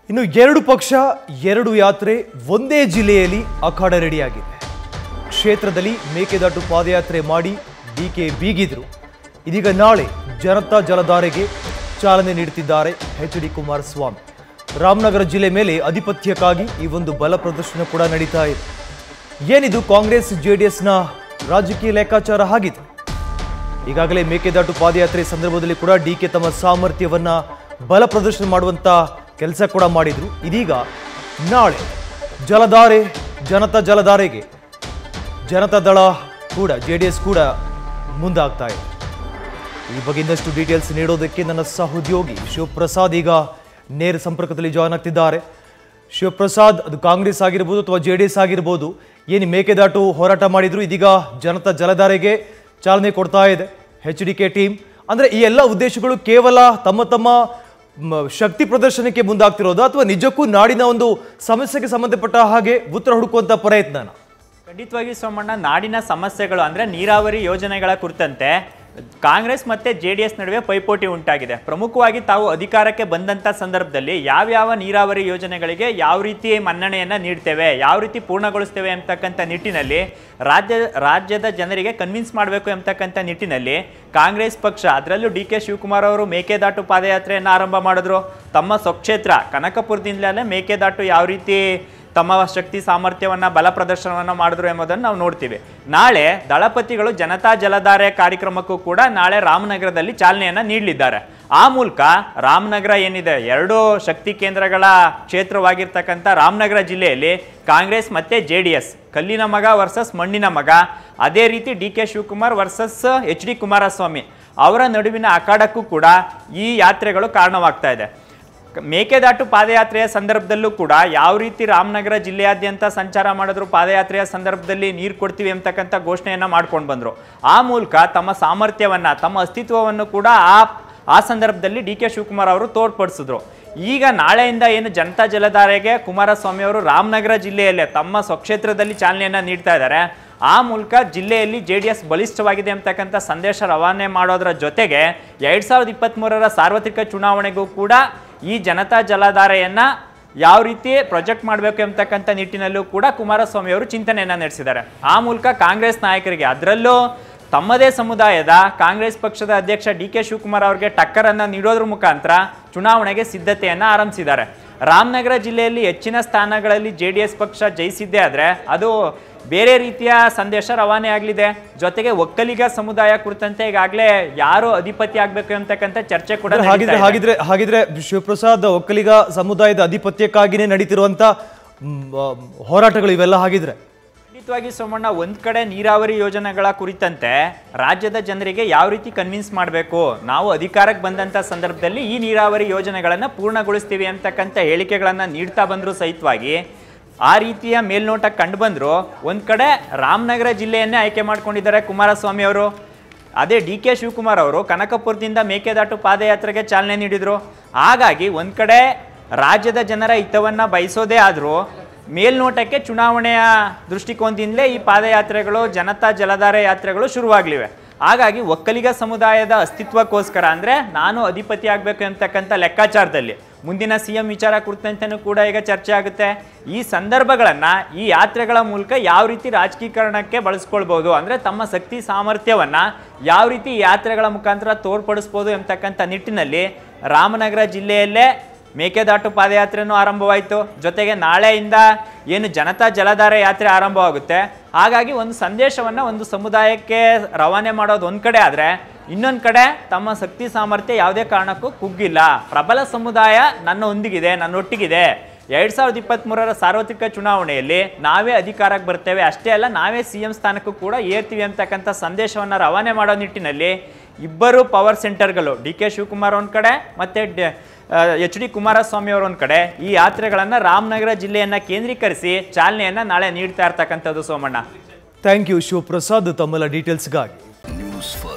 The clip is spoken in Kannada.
ಇನ್ನು ಎರಡು ಪಕ್ಷ ಎರಡು ಯಾತ್ರೆ ಒಂದೇ ಜಿಲ್ಲೆಯಲ್ಲಿ ಅಖಾಡ ರೆಡಿಯಾಗಿದೆ ಕ್ಷೇತ್ರದಲ್ಲಿ ಮೇಕೆದಾಟು ಪಾದಯಾತ್ರೆ ಮಾಡಿ ಡಿಕೆ ಬೀಗಿದ್ರು ಇದೀಗ ನಾಳೆ ಜನತಾ ಜಲಧಾರೆಗೆ ಚಾಲನೆ ನೀಡುತ್ತಿದ್ದಾರೆ ಎಚ್ ಡಿ ಕುಮಾರಸ್ವಾಮಿ ರಾಮನಗರ ಜಿಲ್ಲೆ ಮೇಲೆ ಅಧಿಪತ್ಯಕ್ಕಾಗಿ ಈ ಒಂದು ಬಲ ಪ್ರದರ್ಶನ ಕೂಡ ನಡೀತಾ ಇದೆ ಏನಿದು ಕಾಂಗ್ರೆಸ್ ಜೆಡಿಎಸ್ನ ರಾಜಕೀಯ ಲೆಕ್ಕಾಚಾರ ಆಗಿದೆ ಈಗಾಗಲೇ ಮೇಕೆದಾಟು ಪಾದಯಾತ್ರೆ ಸಂದರ್ಭದಲ್ಲಿ ಕೂಡ ಡಿ ಕೆ ತಮ್ಮ ಸಾಮರ್ಥ್ಯವನ್ನ ಬಲ ಪ್ರದರ್ಶನ ಮಾಡುವಂತ ಕೆಲಸ ಕೂಡ ಮಾಡಿದ್ರು ಇದೀಗ ನಾಳೆ ಜಲಧಾರೆ ಜನತಾ ಜಲಧಾರೆಗೆ ಜನತಾ ದಳ ಕೂಡ ಜೆ ಡಿ ಎಸ್ ಕೂಡ ಮುಂದಾಗ್ತಾ ಇದೆ ಈ ಬಗ್ಗೆ ಇನ್ನಷ್ಟು ಡೀಟೇಲ್ಸ್ ನೀಡೋದಕ್ಕೆ ನನ್ನ ಸಹೋದ್ಯೋಗಿ ಶಿವಪ್ರಸಾದ್ ಈಗ ನೇರ ಸಂಪರ್ಕದಲ್ಲಿ ಜಾಯ್ನ್ ಆಗ್ತಿದ್ದಾರೆ ಶಿವಪ್ರಸಾದ್ ಅದು ಕಾಂಗ್ರೆಸ್ ಆಗಿರ್ಬೋದು ಅಥವಾ ಜೆ ಡಿ ಎಸ್ ಆಗಿರ್ಬೋದು ಏನು ಮೇಕೆದಾಟು ಹೋರಾಟ ಮಾಡಿದ್ರು ಇದೀಗ ಜನತಾ ಜಲಧಾರೆಗೆ ಚಾಲನೆ ಕೊಡ್ತಾ ಇದೆ ಎಚ್ ಡಿ ಕೆ ಟೀಮ್ ಅಂದರೆ ಈ ಎಲ್ಲ ಉದ್ದೇಶಗಳು ಕೇವಲ ತಮ್ಮ ತಮ್ಮ ಮ, ಶಕ್ತಿ ಪ್ರದರ್ಶನಕ್ಕೆ ಮುಂದಾಗ್ತಿರೋದು ಅಥವಾ ನಿಜಕ್ಕೂ ನಾಡಿನ ಒಂದು ಸಮಸ್ಯೆಗೆ ಸಂಬಂಧಪಟ್ಟ ಹಾಗೆ ಉತ್ತರ ಹುಡುಕುವಂತ ಪ್ರಯತ್ನನ ಖಂಡಿತವಾಗಿ ಸೋಮಣ್ಣ ನಾಡಿನ ಸಮಸ್ಯೆಗಳು ಅಂದ್ರೆ ನೀರಾವರಿ ಯೋಜನೆಗಳ ಕುರಿತಂತೆ ಕಾಂಗ್ರೆಸ್ ಮತ್ತೆ ಜೆ ಡಿ ಎಸ್ ನಡುವೆ ಪೈಪೋಟಿ ಉಂಟಾಗಿದೆ ಪ್ರಮುಖವಾಗಿ ತಾವು ಅಧಿಕಾರಕ್ಕೆ ಬಂದಂತ ಸಂದರ್ಭದಲ್ಲಿ ಯಾವ್ಯಾವ ನೀರಾವರಿ ಯೋಜನೆಗಳಿಗೆ ಯಾವ ರೀತಿ ಮನ್ನಣೆಯನ್ನ ನೀಡ್ತೇವೆ ಯಾವ ರೀತಿ ಪೂರ್ಣಗೊಳಿಸ್ತೇವೆ ಅಂತಕ್ಕಂಥ ನಿಟ್ಟಿನಲ್ಲಿ ರಾಜ್ಯ ರಾಜ್ಯದ ಜನರಿಗೆ ಕನ್ವಿನ್ಸ್ ಮಾಡಬೇಕು ಎಂಬತಕ್ಕಂಥ ನಿಟ್ಟಿನಲ್ಲಿ ಕಾಂಗ್ರೆಸ್ ಪಕ್ಷ ಅದರಲ್ಲೂ ಡಿ ಕೆ ಶಿವಕುಮಾರ್ ಅವರು ಮೇಕೆದಾಟು ಪಾದಯಾತ್ರೆಯನ್ನು ಆರಂಭ ಮಾಡಿದ್ರು ತಮ್ಮ ಸ್ವಕ್ಷೇತ್ರ ಕನಕಪುರದಿಂದಲೇ ಮೇಕೆದಾಟು ಯಾವ ರೀತಿ ತಮ್ಮ ಶಕ್ತಿ ಸಾಮರ್ಥ್ಯವನ್ನ ಬಲ ಪ್ರದರ್ಶನವನ್ನ ಮಾಡಿದ್ರು ಎಂಬುದನ್ನು ನಾವು ನೋಡ್ತೀವಿ ನಾಳೆ ದಳಪತಿಗಳು ಜನತಾ ಜಲಧಾರೆ ಕಾರ್ಯಕ್ರಮಕ್ಕೂ ಕೂಡ ನಾಳೆ ರಾಮನಗರದಲ್ಲಿ ಚಾಲನೆಯನ್ನ ನೀಡಲಿದ್ದಾರೆ ಆ ಮೂಲಕ ರಾಮನಗರ ಏನಿದೆ ಎರಡು ಶಕ್ತಿ ಕೇಂದ್ರಗಳ ಕ್ಷೇತ್ರವಾಗಿರ್ತಕ್ಕಂಥ ರಾಮನಗರ ಜಿಲ್ಲೆಯಲ್ಲಿ ಕಾಂಗ್ರೆಸ್ ಮತ್ತೆ ಜೆ ಡಿ ಎಸ್ ಕಲ್ಲಿನ ಮಗ ವರ್ಸಸ್ ಮಣ್ಣಿನ ಮಗ ಅದೇ ರೀತಿ D K Shivakumar versus H D Kumaraswamy ಅವರ ನಡುವಿನ ಅಖಾಡಕ್ಕೂ ಕೂಡ ಈ ಯಾತ್ರೆಗಳು ಕಾರಣವಾಗ್ತಾ ಇದೆ ಕ- ಮೇಕೆದಾಟು ಪಾದಯಾತ್ರೆಯ ಸಂದರ್ಭದಲ್ಲೂ ಕೂಡ ಯಾವ ರೀತಿ ರಾಮನಗರ ಜಿಲ್ಲೆಯಾದ್ಯಂತ ಸಂಚಾರ ಮಾಡಿದ್ರು ಪಾದಯಾತ್ರೆಯ ಸಂದರ್ಭದಲ್ಲಿ ನೀರು ಕೊಡ್ತೀವಿ ಅಂತಕ್ಕಂಥ ಘೋಷಣೆಯನ್ನ ಮಾಡ್ಕೊಂಡು ಬಂದ್ರು ಆ ಮೂಲಕ ತಮ್ಮ ಸಾಮರ್ಥ್ಯವನ್ನ ತಮ್ಮ ಅಸ್ತಿತ್ವವನ್ನು ಕೂಡ ಆ ಆ ಸಂದರ್ಭದಲ್ಲಿ ಡಿ ಕೆ ಶಿವಕುಮಾರ್ ಅವರು ತೋರ್ಪಡಿಸಿದ್ರು ಈಗ ನಾಳೆಯಿಂದ ಏನು ಜನತಾ ಜಲಧಾರೆಗೆ ಕುಮಾರಸ್ವಾಮಿ ಅವರು ರಾಮನಗರ ಜಿಲ್ಲೆಯಲ್ಲೇ ತಮ್ಮ ಸ್ವಕ್ಷೇತ್ರದಲ್ಲಿ ಚಾಲನೆಯನ್ನ ನೀಡ್ತಾ ಇದ್ದಾರೆ ಆ ಮೂಲಕ ಜಿಲ್ಲೆಯಲ್ಲಿ ಜೆ ಡಿ ಎಸ್ ಬಲಿಷ್ಠವಾಗಿದೆ ಅಂತಕ್ಕಂಥ ಸಂದೇಶ ರವಾನೆ ಮಾಡೋದರ ಜೊತೆಗೆ ಎರಡ್ ಸಾವಿರದ ಇಪ್ಪತ್ತ್ಮೂರರ ಸಾರ್ವತ್ರಿಕ ಚುನಾವಣೆಗೂ ಕೂಡ ಈ ಜನತಾ ಜಲಧಾರೆಯನ್ನ ಯಾವ ರೀತಿ ಪ್ರೊಜೆಕ್ಟ್ ಮಾಡಬೇಕು ಎಂಬತಕ್ಕಂಥ ನಿಟ್ಟಿನಲ್ಲೂ ಕೂಡ ಕುಮಾರಸ್ವಾಮಿ ಅವರು ಚಿಂತನೆಯನ್ನ ನಡೆಸಿದ್ದಾರೆ ಆ ಮೂಲಕ ಕಾಂಗ್ರೆಸ್ ನಾಯಕರಿಗೆ ಅದರಲ್ಲೂ ತಮ್ಮದೇ ಸಮುದಾಯದ ಕಾಂಗ್ರೆಸ್ ಪಕ್ಷದ ಅಧ್ಯಕ್ಷ ಡಿ ಕೆ ಶಿವಕುಮಾರ್ ಅವರಿಗೆ ಟಕ್ಕರನ್ನ ನೀಡೋದ್ರ ಮುಖಾಂತರ ಚುನಾವಣೆಗೆ ಸಿದ್ಧತೆಯನ್ನ ಆರಂಭಿಸಿದ್ದಾರೆ ರಾಮನಗರ ಜಿಲ್ಲೆಯಲ್ಲಿ ಹೆಚ್ಚಿನ ಸ್ಥಾನಗಳಲ್ಲಿ ಜೆ ಡಿ ಎಸ್ ಪಕ್ಷ ಜಯಿಸಿದ್ದೇ ಆದರೆ ಅದು ಬೇರೆ ರೀತಿಯ ಸಂದೇಶ ರವಾನೆ ಆಗಲಿದೆ ಜೊತೆಗೆ ಒಕ್ಕಲಿಗ ಸಮುದಾಯ ಕುರಿತಂತೆ ಈಗಾಗಲೇ ಯಾರು ಅಧಿಪತಿ ಆಗಬೇಕು ಅಂತಕ್ಕಂಥ ಚರ್ಚೆ ಕೂಡ ನಡೀತಾ ಹಾಗಿದ್ರೆ ಇದೆ. ಹಾಗಿದ್ರೆ ಹಾಗಿದ್ರೆ ಶಿವಪ್ರಸಾದ್ ಒಕ್ಕಲಿಗ ಸಮುದಾಯದ ಅಧಿಪತ್ಯಕ್ಕಾಗಿನೇ ನಡೀತಿರುವಂತ ಮ್, ಆ, ಹೋರಾಟಗಳು ಇವೆಲ್ಲ ಹಾಗಿದ್ರೆ ಖಂಡಿತವಾಗಿ ಸೋಮಣ್ಣ ಒಂದ್ ಕಡೆ ನೀರಾವರಿ ಯೋಜನೆಗಳ ಕುರಿತಂತೆ ರಾಜ್ಯದ ಜನರಿಗೆ ಯಾವ ರೀತಿ ಕನ್ವಿನ್ಸ್ ಮಾಡಬೇಕು ನಾವು ಅಧಿಕಾರಕ್ಕೆ ಬಂದಂತ ಸಂದರ್ಭದಲ್ಲಿ ಈ ನೀರಾವರಿ ಯೋಜನೆಗಳನ್ನ ಪೂರ್ಣಗೊಳಿಸ್ತೀವಿ ಅಂತಕ್ಕಂಥ ಹೇಳಿಕೆಗಳನ್ನ ನೀಡ್ತಾ ಬಂದ್ರು ಸಹಿತವಾಗಿ ಆ ರೀತಿಯ ಮೇಲ್ನೋಟ ಕಂಡು ಬಂದ್ರು ಒಂದ್ ಕಡೆ ರಾಮನಗರ ಜಿಲ್ಲೆಯನ್ನೇ ಆಯ್ಕೆ ಮಾಡ್ಕೊಂಡಿದ್ದಾರೆ ಕುಮಾರಸ್ವಾಮಿ ಅವರು ಅದೇ ಡಿ ಕೆ ಶಿವಕುಮಾರ್ ಅವರು ಕನಕಪುರದಿಂದ ಮೇಕೆದಾಟು ಪಾದಯಾತ್ರೆಗೆ ಚಾಲನೆ ನೀಡಿದ್ರು ಹಾಗಾಗಿ ಒಂದ್ ಕಡೆ ರಾಜ್ಯದ ಜನರ ಹಿತವನ್ನ ಬಯಸೋದೇ ಆದ್ರೂ ಮೇಲ್ನೋಟಕ್ಕೆ ಚುನಾವಣೆಯ ದೃಷ್ಟಿಕೋನದಿಂದಲೇ ಈ ಪಾದಯಾತ್ರೆಗಳು ಜನತಾ ಜಲಧಾರೆ ಯಾತ್ರೆಗಳು ಶುರುವಾಗಲಿವೆ ಹಾಗಾಗಿ ಒಕ್ಕಲಿಗ ಸಮುದಾಯದ ಅಸ್ತಿತ್ವಕ್ಕೋಸ್ಕರ ಅಂದರೆ ನಾನು ಅಧಿಪತಿ ಆಗಬೇಕು ಅಂತಕ್ಕಂಥ ಲೆಕ್ಕಾಚಾರದಲ್ಲಿ ಮುಂದಿನ ಸಿ ಎಂ ವಿಚಾರ ಕುರಿತಂತೆನೂ ಕೂಡ ಈಗ ಚರ್ಚೆ ಆಗುತ್ತೆ ಈ ಸಂದರ್ಭಗಳನ್ನು ಈ ಯಾತ್ರೆಗಳ ಮೂಲಕ ಯಾವ ರೀತಿ ರಾಜಕೀಕರಣಕ್ಕೆ ಬಳಸ್ಕೊಳ್ಬೋದು ಅಂದರೆ ತಮ್ಮ ಶಕ್ತಿ ಸಾಮರ್ಥ್ಯವನ್ನು ಯಾವ ರೀತಿ ಈ ಯಾತ್ರೆಗಳ ಮುಖಾಂತರ ತೋರ್ಪಡಿಸ್ಬೋದು ಎಂಬತಕ್ಕಂಥ ನಿಟ್ಟಿನಲ್ಲಿ ರಾಮನಗರ ಜಿಲ್ಲೆಯಲ್ಲೇ ಮೇಕೆದಾಟು ಪಾದಯಾತ್ರೆನೂ ಆರಂಭವಾಯಿತು ಜೊತೆಗೆ ನಾಳೆಯಿಂದ ಏನು ಜನತಾ ಜಲಧಾರೆ ಯಾತ್ರೆ ಆರಂಭವಾಗುತ್ತೆ ಹಾಗಾಗಿ ಒಂದು ಸಂದೇಶವನ್ನು ಒಂದು ಸಮುದಾಯಕ್ಕೆ ರವಾನೆ ಮಾಡೋದು ಒಂದು ಕಡೆ ಆದರೆ ಇನ್ನೊಂದು ಕಡೆ ತಮ್ಮ ಶಕ್ತಿ ಸಾಮರ್ಥ್ಯ ಯಾವುದೇ ಕಾರಣಕ್ಕೂ ಕುಗ್ಗಿಲ್ಲ ಪ್ರಬಲ ಸಮುದಾಯ ನನ್ನ ಒಂದಿಗಿದೆ ನನ್ನೊಟ್ಟಿಗಿದೆ ಎರಡ್ ಸಾವಿರದ ಇಪ್ಪತ್ತ್ಮೂರರ ಸಾರ್ವತ್ರಿಕ ಚುನಾವಣೆಯಲ್ಲಿ ನಾವೇ ಅಧಿಕಾರಕ್ಕೆ ಬರ್ತೇವೆ ಅಷ್ಟೇ ಅಲ್ಲ ನಾವೇ ಸಿ ಎಂ ಸ್ಥಾನಕ್ಕೂ ಕೂಡ ಏರ್ತೀವಿ ಅಂತಕ್ಕಂಥ ಸಂದೇಶವನ್ನು ರವಾನೆ ಮಾಡೋ ನಿಟ್ಟಿನಲ್ಲಿ ಇಬ್ಬರು ಪವರ್ ಸೆಂಟರ್ಗಳು ಡಿ ಕೆ ಶಿವಕುಮಾರ್ ಒಂದು ಕಡೆ ಮತ್ತು ಎಚ್ ಡಿ ಕುಮಾರಸ್ವಾಮಿ ಅವರ ಒಂದು ಕಡೆ ಈ ಯಾತ್ರೆಗಳನ್ನು ರಾಮನಗರ ಜಿಲ್ಲೆಯನ್ನು ಕೇಂದ್ರೀಕರಿಸಿ ಚಾಲನೆಯನ್ನು ನಾಳೆ ನೀಡ್ತಾ ಇರ್ತಕ್ಕಂಥದ್ದು ಸೋಮಣ್ಣ ಥ್ಯಾಂಕ್ ಯು ಶಿವಪ್ರಸಾದ್ ತಮ್ಮೆಲ್ಲ ಡೀಟೇಲ್ಸ್ಗಾಗಿ ನ್ಯೂಸ್ ಫಸ್ಟ್